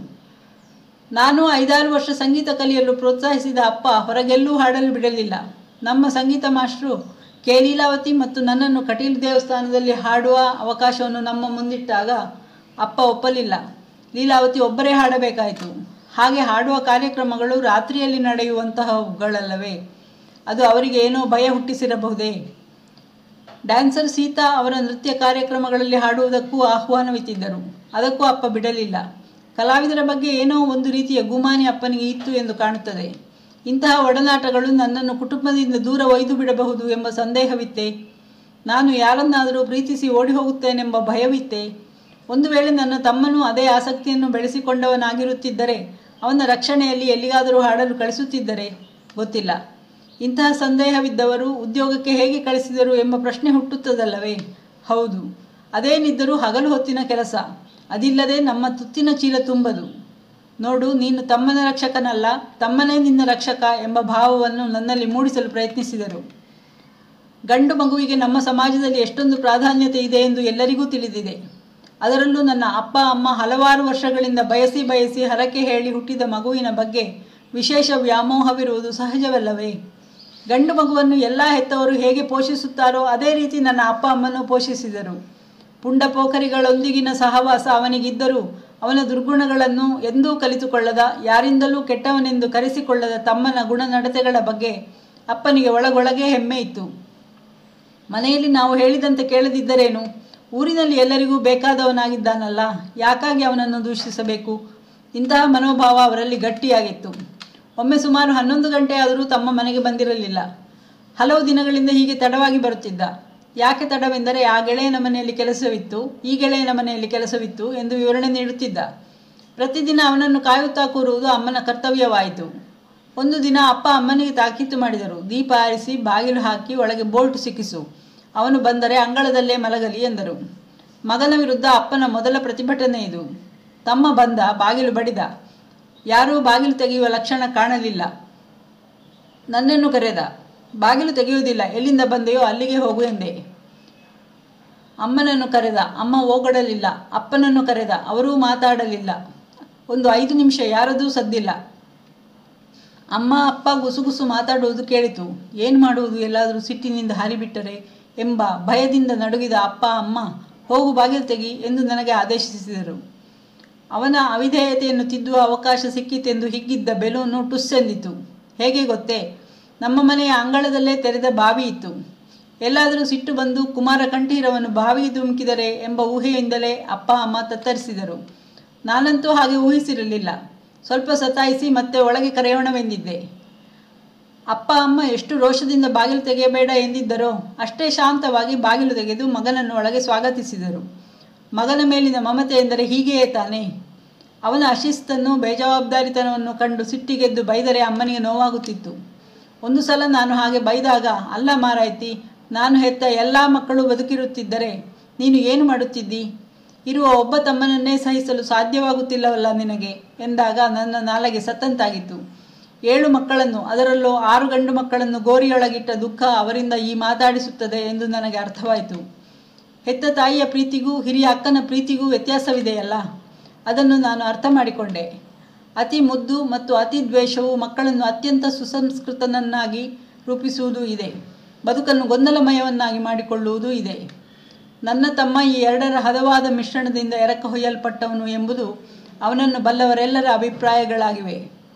ನಾನು ಐದಾರು ವರ್ಷ ಸಂಗೀತ ಕಲಿಯಲು ಪ್ರೋತ್ಸಾಹಿಸಿದ ಅಪ್ಪ ಹೊರಗೆಲ್ಲೂ ಹಾಡಲು ಬಿಡಲಿಲ್ಲ ನಮ್ಮ ಸಂಗೀತ ಮಾಸ್ಟ್ರು ಕೆ ಲೀಲಾವತಿ ಮತ್ತು ನನ್ನನ್ನು ಕಟೀಲು ದೇವಸ್ಥಾನದಲ್ಲಿ ಹಾಡುವ ಅವಕಾಶವನ್ನು ನಮ್ಮ ಮುಂದಿಟ್ಟಾಗ ಅಪ್ಪ ಒಪ್ಪಲಿಲ್ಲ ಲೀಲಾವತಿ ಒಬ್ಬರೇ ಹಾಡಬೇಕಾಯಿತು ಹಾಗೆ ಹಾಡುವ ಕಾರ್ಯಕ್ರಮಗಳು ರಾತ್ರಿಯಲ್ಲಿ ನಡೆಯುವಂತಹವುಗಳಲ್ಲವೇ ಅದು ಅವರಿಗೆ ಏನೋ ಭಯ ಹುಟ್ಟಿಸಿರಬಹುದೇ ಡ್ಯಾನ್ಸರ್ ಸೀತಾ ಅವರ ನೃತ್ಯ ಕಾರ್ಯಕ್ರಮಗಳಲ್ಲಿ ಹಾಡುವುದಕ್ಕೂ ಆಹ್ವಾನವಿತ್ತಿದ್ದರು ಅದಕ್ಕೂ ಅಪ್ಪ ಬಿಡಲಿಲ್ಲ ಕಲಾವಿದರ ಬಗ್ಗೆ ಏನೋ ಒಂದು ರೀತಿಯ ಗುಮಾನಿ ಅಪ್ಪನಿಗೆ ಇತ್ತು ಎಂದು ಕಾಣುತ್ತದೆ ಇಂತಹ ಒಡನಾಟಗಳು ನನ್ನನ್ನು ಕುಟುಂಬದಿಂದ ದೂರ ಒಯ್ದು ಬಿಡಬಹುದು ಎಂಬ ಸಂದೇಹವಿತ್ತೆ ನಾನು ಯಾರನ್ನಾದರೂ ಪ್ರೀತಿಸಿ ಓಡಿ ಹೋಗುತ್ತೇನೆಂಬ ಭಯವಿತ್ತೆ ಒಂದು ವೇಳೆ ನನ್ನ ತಮ್ಮನು ಅದೇ ಆಸಕ್ತಿಯನ್ನು ಬೆಳೆಸಿಕೊಂಡವನಾಗಿರುತ್ತಿದ್ದರೆ ಅವನ ರಕ್ಷಣೆಯಲ್ಲಿ ಎಲ್ಲಿಗಾದರೂ ಹಾಡಲು ಕಳಿಸುತ್ತಿದ್ದರೆ ಗೊತ್ತಿಲ್ಲ ಇಂತಹ ಸಂದೇಹವಿದ್ದವರು ಉದ್ಯೋಗಕ್ಕೆ ಹೇಗೆ ಕಳಿಸಿದರು ಎಂಬ ಪ್ರಶ್ನೆ ಹುಟ್ಟುತ್ತದಲ್ಲವೇ ಹೌದು ಅದೇನಿದ್ದರೂ ಹಗಲು ಹೊತ್ತಿನ ಕೆಲಸ ಅದಿಲ್ಲದೆ ನಮ್ಮ ತುತ್ತಿನ ಚೀಲ ತುಂಬದು ನೋಡು ನೀನು ತಮ್ಮನ ರಕ್ಷಕನಲ್ಲ ತಮ್ಮನೇ ನಿನ್ನ ರಕ್ಷಕ ಎಂಬ ಭಾವವನ್ನು ನನ್ನಲ್ಲಿ ಮೂಡಿಸಲು ಪ್ರಯತ್ನಿಸಿದರು ಗಂಡು ಮಗುವಿಗೆ ನಮ್ಮ ಸಮಾಜದಲ್ಲಿ ಎಷ್ಟೊಂದು ಪ್ರಾಧಾನ್ಯತೆ ಇದೆ ಎಂದು ಎಲ್ಲರಿಗೂ ತಿಳಿದಿದೆ ಅದರಲ್ಲೂ ನನ್ನ ಅಪ್ಪ ಅಮ್ಮ ಹಲವಾರು ವರ್ಷಗಳಿಂದ ಬಯಸಿ ಬಯಸಿ ಹರಕೆ ಹೇಳಿ ಹುಟ್ಟಿದ ಮಗುವಿನ ಬಗ್ಗೆ ವಿಶೇಷ ವ್ಯಾಮೋಹವಿರುವುದು ಸಹಜವಲ್ಲವೇ ಗಂಡು ಮಗುವನ್ನು ಎಲ್ಲ ಹೆತ್ತವರು ಹೇಗೆ ಪೋಷಿಸುತ್ತಾರೋ ಅದೇ ರೀತಿ ನನ್ನ ಅಪ್ಪ ಅಮ್ಮನ್ನು ಪೋಷಿಸಿದರು ಪುಂಡ ಪೋಖರಿಗಳೊಂದಿಗಿನ ಸಹವಾಸ ಅವನಿಗಿದ್ದರೂ ಅವನ ದುರ್ಗುಣಗಳನ್ನು ಎಂದೂ ಕಲಿತುಕೊಳ್ಳದ ಯಾರಿಂದಲೂ ಕೆಟ್ಟವನೆಂದು ಕರೆಸಿಕೊಳ್ಳದ ತಮ್ಮನ ಗುಣನಡತೆಗಳ ಬಗ್ಗೆ ಅಪ್ಪನಿಗೆ ಒಳಗೊಳಗೇ ಹೆಮ್ಮೆ ಇತ್ತು ಮನೆಯಲ್ಲಿ ನಾವು ಹೇಳಿದಂತೆ ಕೇಳದಿದ್ದರೇನು ಊರಿನಲ್ಲಿ ಎಲ್ಲರಿಗೂ ಬೇಕಾದವನಾಗಿದ್ದಾನಲ್ಲ ಯಾಕಾಗಿ ಅವನನ್ನು ದೂಷಿಸಬೇಕು ಇಂತಹ ಮನೋಭಾವ ಅವರಲ್ಲಿ ಗಟ್ಟಿಯಾಗಿತ್ತು ಒಮ್ಮೆ ಸುಮಾರು ಹನ್ನೊಂದು ಗಂಟೆ ಆದರೂ ತಮ್ಮ ಮನೆಗೆ ಬಂದಿರಲಿಲ್ಲ ಹಲವು ದಿನಗಳಿಂದ ಹೀಗೆ ತಡವಾಗಿ ಬರುತ್ತಿದ್ದ ಯಾಕೆ ತಡವೆಂದರೆ ಆ ಗೆಳೆಯನ ಮನೆಯಲ್ಲಿ ಕೆಲಸವಿತ್ತು ಈ ಗೆಳೆಯನ ಮನೆಯಲ್ಲಿ ಕೆಲಸವಿತ್ತು ಎಂದು ವಿವರಣೆ ನೀಡುತ್ತಿದ್ದ ಪ್ರತಿದಿನ ಅವನನ್ನು ಕಾಯುತ್ತಾ ಕೂರುವುದು ಅಮ್ಮನ ಕರ್ತವ್ಯವಾಯಿತು ಒಂದು ದಿನ ಅಪ್ಪ ಅಮ್ಮನಿಗೆ ತಾಕೀತು ಮಾಡಿದರು ದೀಪ ಆರಿಸಿ ಬಾಗಿಲು ಹಾಕಿ ಒಳಗೆ ಬೋಲ್ಟ್ ಸಿಕ್ಕಿಸು ಅವನು ಬಂದರೆ ಅಂಗಳದಲ್ಲೇ ಮಲಗಲಿ ಎಂದರು ಮಗನ ವಿರುದ್ಧ ಅಪ್ಪನ ಮೊದಲ ಪ್ರತಿಭಟನೆ ಇದು ತಮ್ಮ ಬಂದ ಬಾಗಿಲು ಬಡಿದ ಯಾರೂ ಬಾಗಿಲು ತೆಗೆಯುವ ಲಕ್ಷಣ ಕಾಣಲಿಲ್ಲ ನನ್ನನ್ನು ಕರೆದ ಬಾಗಿಲು ತೆಗೆಯುವುದಿಲ್ಲ ಎಲ್ಲಿಂದ ಬಂದೆಯೋ ಅಲ್ಲಿಗೆ ಹೋಗು ಎಂದೆ ಅಮ್ಮನನ್ನು ಕರೆದ ಅಮ್ಮ ಓಗಡಲಿಲ್ಲ ಅಪ್ಪನನ್ನು ಕರೆದ ಅವರೂ ಮಾತಾಡಲಿಲ್ಲ ಒಂದು ಐದು ನಿಮಿಷ ಯಾರದೂ ಸದ್ದಿಲ್ಲ ಅಮ್ಮ ಅಪ್ಪ ಗುಸುಗುಸು ಮಾತಾಡುವುದು ಕೇಳಿತು ಏನು ಮಾಡುವುದು ಎಲ್ಲಾದರೂ ಸಿಟ್ಟಿನಿಂದ ಹಾರಿಬಿಟ್ಟರೆ ಎಂಬ ಭಯದಿಂದ ನಡುಗಿದ ಅಪ್ಪ ಅಮ್ಮ ಹೋಗು ಬಾಗಿಲು ತೆಗಿ ಎಂದು ನನಗೆ ಆದೇಶಿಸಿದರು ಅವನ ಅವಿಧೇಯತೆಯನ್ನು ತಿದ್ದುವ ಅವಕಾಶ ಸಿಕ್ಕಿತೆಂದು ಹಿಗ್ಗಿದ್ದ ಬೆಲೂನು ಟುಸ್ಸೆಂದಿತು ಹೇಗೆ ಗೊತ್ತೇ ನಮ್ಮ ಮನೆಯ ಅಂಗಳದಲ್ಲೇ ತೆರೆದ ಬಾವಿ ಇತ್ತು ಎಲ್ಲಾದರೂ ಸಿಟ್ಟು ಬಂದು ಕುಮಾರ ಕಂಠೀರವನ್ನು ಬಾವಿಗೆ ಧುಮುಕಿದರೆ ಎಂಬ ಊಹೆಯಿಂದಲೇ ಅಪ್ಪ ಅಮ್ಮ ತತ್ತರಿಸಿದರು ನಾನಂತೂ ಹಾಗೆ ಊಹಿಸಿರಲಿಲ್ಲ ಸ್ವಲ್ಪ ಸತಾಯಿಸಿ ಮತ್ತೆ ಒಳಗೆ ಕರೆಯೋಣವೆಂದಿದ್ದೆ ಅಪ್ಪ ಅಮ್ಮ ಎಷ್ಟು ರೋಷದಿಂದ ಬಾಗಿಲು ತೆಗೆಯಬೇಡ ಎಂದಿದ್ದರೋ ಅಷ್ಟೇ ಶಾಂತವಾಗಿ ಬಾಗಿಲು ತೆಗೆದು ಮಗನನ್ನು ಒಳಗೆ ಸ್ವಾಗತಿಸಿದರು ಮಗನ ಮೇಲಿನ ಮಮತೆ ಎಂದರೆ ಹೀಗೆಯೇ ತಾನೇ ಅವನ ಅಶಿಸ್ತನ್ನು ಬೇಜವಾಬ್ದಾರಿತನವನ್ನು ಕಂಡು ಸಿಟ್ಟಿಗೆದ್ದು ಬೈದರೆ ಅಮ್ಮನಿಗೆ ನೋವಾಗುತ್ತಿತ್ತು ಒಂದು ಸಲ ನಾನು ಹಾಗೆ ಬೈದಾಗ ಅಲ್ಲ ಮಾರಾಯ್ತಿ ನಾನು ಹೆತ್ತ ಎಲ್ಲ ಮಕ್ಕಳು ಬದುಕಿರುತ್ತಿದ್ದರೆ ನೀನು ಏನು ಮಾಡುತ್ತಿದ್ದಿ ಇರುವ ಒಬ್ಬ ತಮ್ಮನನ್ನೇ ಸಹಿಸಲು ಸಾಧ್ಯವಾಗುತ್ತಿಲ್ಲವಲ್ಲ ನಿನಗೆ ಎಂದಾಗ ನನ್ನ ನಾಲಗೆ ಸತ್ತಂತಾಗಿತ್ತು ಏಳು ಮಕ್ಕಳನ್ನು ಅದರಲ್ಲೂ ಆರು ಗಂಡು ಮಕ್ಕಳನ್ನು ಗೋರಿಯೊಳಗಿಟ್ಟ ದುಃಖ ಅವರಿಂದ ಈ ಮಾತಾಡಿಸುತ್ತದೆ ಎಂದು ನನಗೆ ಅರ್ಥವಾಯಿತು ಹೆತ್ತ ತಾಯಿಯ ಪ್ರೀತಿಗೂ ಹಿರಿಯ ಅಕ್ಕನ ಪ್ರೀತಿಗೂ ವ್ಯತ್ಯಾಸವಿದೆಯಲ್ಲ ಅದನ್ನು ನಾನು ಅರ್ಥ ಮಾಡಿಕೊಂಡೆ ಅತಿ ಮುದ್ದು ಮತ್ತು ಅತಿ ದ್ವೇಷವು ಮಕ್ಕಳನ್ನು ಅತ್ಯಂತ ಸುಸಂಸ್ಕೃತನನ್ನಾಗಿ ರೂಪಿಸುವುದೂ ಇದೆ ಬದುಕನ್ನು ಗೊಂದಲಮಯವನ್ನಾಗಿ ಮಾಡಿಕೊಳ್ಳುವುದೂ ಇದೆ ನನ್ನ ತಮ್ಮ ಈ ಎರಡರ ಹದವಾದ ಮಿಶ್ರಣದಿಂದ ಎರಕ ಹೊಯ್ಯಲ್ಪಟ್ಟವನು ಎಂಬುದು ಅವನನ್ನು ಬಲ್ಲವರೆಲ್ಲರ ಅಭಿಪ್ರಾಯಗಳಾಗಿವೆ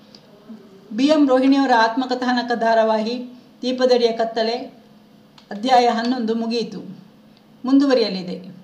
ಬಿ ಎಂ ರೋಹಿಣಿಯವರ ಆತ್ಮಕಥಾನಕ ಧಾರಾವಾಹಿ ದೀಪದಡಿಯ ಕತ್ತಲೆ ಅಧ್ಯಾಯ ಹನ್ನೊಂದು ಮುಗಿಯಿತು ಮುಂದುವರಿಯಲಿದೆ